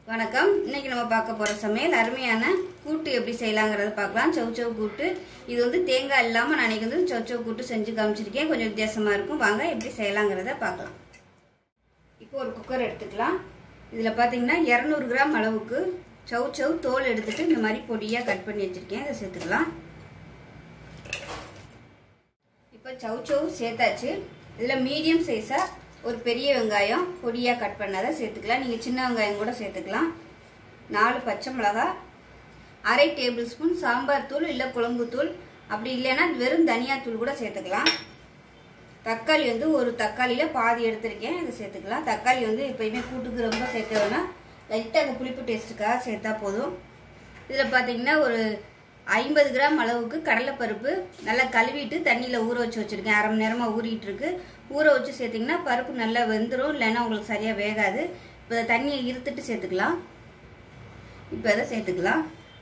வணக்கம் இன்னைக்கு நம்ம பார்க்க போகிற சமையல் அருமையான கூட்டு எப்படி செய்யலாங்கிறத பார்க்கலாம் சௌச்சௌ கூட்டு இது வந்து தேங்காய் இல்லாமல் நான் இன்னைக்கு வந்து சௌச்சௌ கூட்டு செஞ்சு காமிச்சிருக்கேன் கொஞ்சம் வித்தியாசமாக இருக்கும் வாங்க எப்படி செய்யலாங்கிறத பார்க்கலாம் இப்போ ஒரு குக்கர் எடுத்துக்கலாம் இதில் பார்த்தீங்கன்னா இரநூறு கிராம் அளவுக்கு சௌச்சௌ தோல் எடுத்துட்டு இந்த மாதிரி பொடியாக கட் பண்ணி வச்சுருக்கேன் இதை சேர்த்துக்கலாம் இப்போ சௌச்சௌ சேர்த்தாச்சு இதில் மீடியம் சைஸாக ஒரு பெரிய வெங்காயம் பொடியாக கட் பண்ணதை சேர்த்துக்கலாம் நீங்கள் சின்ன வெங்காயம் கூட சேர்த்துக்கலாம் நாலு பச்சை மிளகா அரை டேபிள் ஸ்பூன் சாம்பார் தூள் இல்லை குழம்பு தூள் அப்படி இல்லைன்னா வெறும் தனியாத்தூள் கூட சேர்த்துக்கலாம் தக்காளி வந்து ஒரு தக்காளியில் பாதி எடுத்திருக்கேன் இதை சேர்த்துக்கலாம் தக்காளி வந்து எப்பயுமே கூட்டுக்கு ரொம்ப சேர்க்க வேணாம் லைட்டாக அந்த புளிப்பு டேஸ்ட்டுக்காக சேர்த்தா போதும் இதில் பார்த்தீங்கன்னா ஒரு ஐம்பது கிராம் அளவுக்கு கடலைப்பருப்பு நல்லா கழுவிட்டு தண்ணியில் ஊற வச்சு வச்சுருக்கேன் அரை மணி நேரமாக ஊறிட்டு இருக்கு ஊற வச்சு சேர்த்திங்கன்னா பருப்பு நல்லா வெந்துடும் இல்லைன்னா உங்களுக்கு சரியாக வேகாது இப்போ தண்ணியை இருத்துட்டு சேர்த்துக்கலாம் இப்போ அதை சேர்த்துக்கலாம்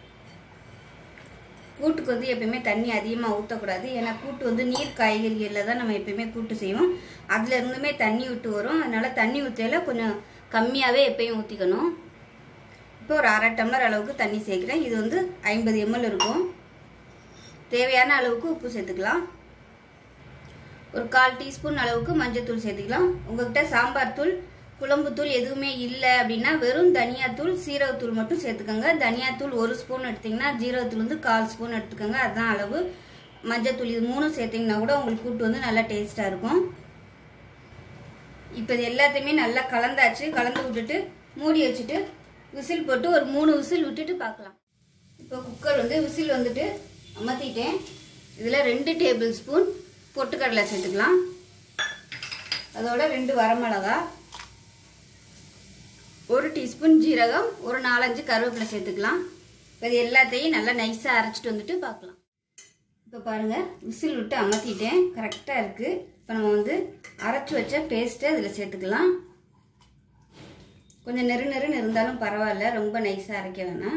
கூட்டுக்கு வந்து எப்பயுமே தண்ணி அதிகமாக ஊற்றக்கூடாது ஏன்னா கூட்டு வந்து நீர் காய்கறிகளில் தான் நம்ம எப்பயுமே கூட்டு செய்வோம் அதில் இருந்துமே தண்ணி விட்டு வரும் அதனால் தண்ணி ஊற்றையில கொஞ்சம் கம்மியாகவே எப்பயும் ஊற்றிக்கணும் இப்போ ஒரு அரை டம்ளர் அளவுக்கு தண்ணி சேர்க்குறேன் இது வந்து ஐம்பது எம்எல் இருக்கும் தேவையான அளவுக்கு உப்பு சேர்த்துக்கலாம் ஒரு கால் டீஸ்பூன் அளவுக்கு மஞ்சத்தூள் சேர்த்துக்கலாம் உங்ககிட்ட சாம்பார் தூள் குழம்புத்தூள் எதுவுமே இல்லை அப்படின்னா வெறும் தனியாத்தூள் சீரகத்தூள் மட்டும் சேர்த்துக்கோங்க தனியாத்தூள் ஒரு ஸ்பூன் எடுத்திங்கன்னா ஜீரகத்தூள் வந்து கால் ஸ்பூன் எடுத்துக்கோங்க அதுதான் அளவு மஞ்சத்தூள் இது மூணும் சேர்த்திங்கன்னா கூட உங்களுக்கு கூட்டு வந்து நல்லா டேஸ்ட்டாக இருக்கும் இப்போ இது எல்லாத்தையுமே நல்லா கலந்தாச்சு கலந்து விட்டுட்டு மூடி வச்சுட்டு விசில் போட்டு ஒரு மூணு விசில் விட்டுட்டு பார்க்கலாம் இப்போ குக்கர் வந்து விசில் வந்துட்டு அமர்த்திட்டேன் இதில் ரெண்டு டேபிள் ஸ்பூன் பொட்டுக்கடலை சேர்த்துக்கலாம் அதோட ரெண்டு வரமிளகா ஒரு டீஸ்பூன் ஜீரகம் ஒரு நாலஞ்சு கருவேப்பிலை சேர்த்துக்கலாம் இப்போ இது எல்லாத்தையும் நல்லா நைஸாக அரைச்சிட்டு வந்துட்டு பார்க்கலாம் இப்போ பாருங்கள் விசில் விட்டு அமர்த்திட்டேன் கரெக்டாக இருக்குது இப்போ நம்ம வந்து அரைச்சி வச்ச பேஸ்ட்டை இதில் சேர்த்துக்கலாம் கொஞ்சம் நெரு நெருன்னு இருந்தாலும் பரவாயில்ல ரொம்ப நைஸாக அரைக்க வேணாம்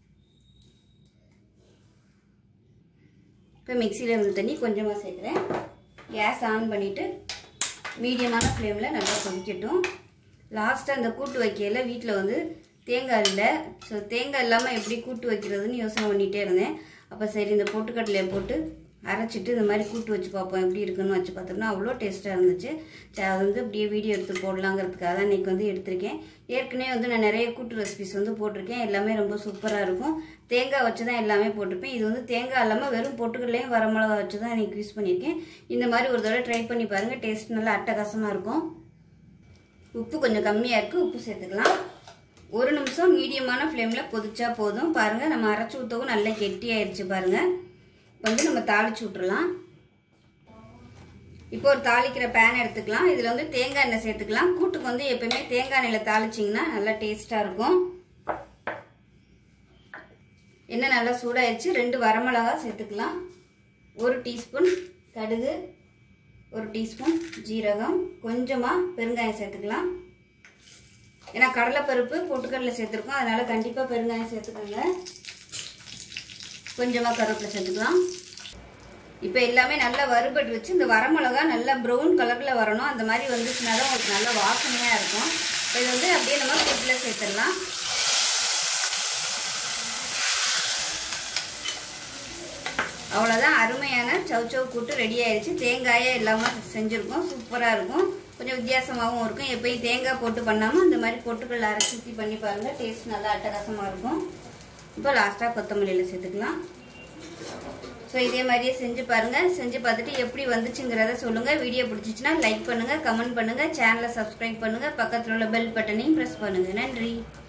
இப்போ மிக்சியில் இருந்த தண்ணி கொஞ்சமாக சேர்க்குறேன் கேஸ் ஆன் பண்ணிவிட்டு மீடியமான ஃப்ளேமில் நல்லா கொதிக்கட்டும் லாஸ்ட்டாக அந்த கூட்டு வைக்கையில் வீட்டில் வந்து தேங்காய் இல்லை ஸோ தேங்காய் இல்லாமல் எப்படி கூட்டு வைக்கிறதுன்னு யோசனை பண்ணிகிட்டே இருந்தேன் அப்போ சரி இந்த பொட்டுக்கடலையை போட்டு அரைச்சிட்டு இந்த மாதிரி கூட்டு வச்சு பார்ப்போம் எப்படி இருக்குன்னு வச்சு பார்த்தோம்னா அவ்வளோ டேஸ்ட்டாக இருந்துச்சு சரி அது வந்து அப்படியே வீடியோ எடுத்து போடலாங்கிறதுக்காக தான் இன்றைக்கி வந்து எடுத்திருக்கேன் ஏற்கனவே வந்து நான் நிறைய கூட்டு ரெசிபிஸ் வந்து போட்டிருக்கேன் எல்லாமே ரொம்ப சூப்பராக இருக்கும் தேங்காய் வச்சு தான் எல்லாமே போட்டிருப்பேன் இது வந்து தேங்காய் இல்லாமல் வெறும் பொட்டுக்கடலையும் வரமிளகா வச்சு தான் இன்றைக்கி யூஸ் பண்ணியிருக்கேன் இந்த மாதிரி ஒரு தடவை ட்ரை பண்ணி பாருங்கள் டேஸ்ட் நல்லா அட்டகாசமாக இருக்கும் உப்பு கொஞ்சம் கம்மியாக இருக்குது உப்பு சேர்த்துக்கலாம் ஒரு நிமிஷம் மீடியமான ஃப்ளேமில் கொதிச்சா போதும் பாருங்கள் நம்ம அரைச்சி ஊற்றவும் நல்லா கெட்டியாயிருச்சு பாருங்கள் வந்து நம்ம தாளிச்சு விட்றலாம் இப்போ ஒரு தாளிக்கிற பேன் எடுத்துக்கலாம் இதில் வந்து தேங்காய் எண்ணெய் சேர்த்துக்கலாம் கூட்டுக்கு வந்து எப்பயுமே தேங்காய் எண்ணெயில் தாளிச்சிங்கன்னா நல்லா டேஸ்ட்டாக இருக்கும் எண்ணெய் நல்லா சூடாயிடுச்சு ரெண்டு வரமிளகா சேர்த்துக்கலாம் ஒரு டீஸ்பூன் கடுகு ஒரு டீஸ்பூன் ஜீரகம் கொஞ்சமாக பெருங்காயம் சேர்த்துக்கலாம் ஏன்னா கடலைப்பருப்பு பொட்டுக்கடலை சேர்த்துருக்கோம் அதனால் கண்டிப்பாக பெருங்காயம் சேர்த்துக்கோங்க கொஞ்சமாக கருவேப்பிலை சேர்த்துக்கலாம் இப்போ எல்லாமே நல்லா வறுபட்டு வச்சு இந்த வரமிளகா நல்லா ப்ரௌன் கலரில் வரணும் அந்த மாதிரி வந்துச்சுனா தான் உங்களுக்கு நல்ல வாசனையாக இருக்கும் இப்போ இதை வந்து அப்படியே நம்ம கூட்டில் சேர்த்துடலாம் அவ்வளோதான் அருமையான சவுச்சவ் கூட்டு ரெடி ஆயிடுச்சு தேங்காயே இல்லாமல் செஞ்சுருக்கோம் சூப்பராக இருக்கும் கொஞ்சம் வித்தியாசமாகவும் இருக்கும் எப்பயும் தேங்காய் போட்டு பண்ணாமல் இந்த மாதிரி பொட்டுக்கல் அரைச்சி ஊற்றி பண்ணி பாருங்கள் டேஸ்ட் நல்லா அட்டகாசமாக இருக்கும் இப்போ லாஸ்ட்டாக கொத்தமல்லியில் சேர்த்துக்கலாம் ஸோ இதே மாதிரியே செஞ்சு பாருங்கள் செஞ்சு பார்த்துட்டு எப்படி வந்துச்சுங்கிறத சொல்லுங்கள் வீடியோ பிடிச்சிச்சின்னா லைக் பண்ணுங்கள் கமெண்ட் பண்ணுங்கள் சேனலை சப்ஸ்கிரைப் பண்ணுங்கள் பக்கத்தில் உள்ள பெல் பட்டனையும் ப்ரெஸ் பண்ணுங்கள் நன்றி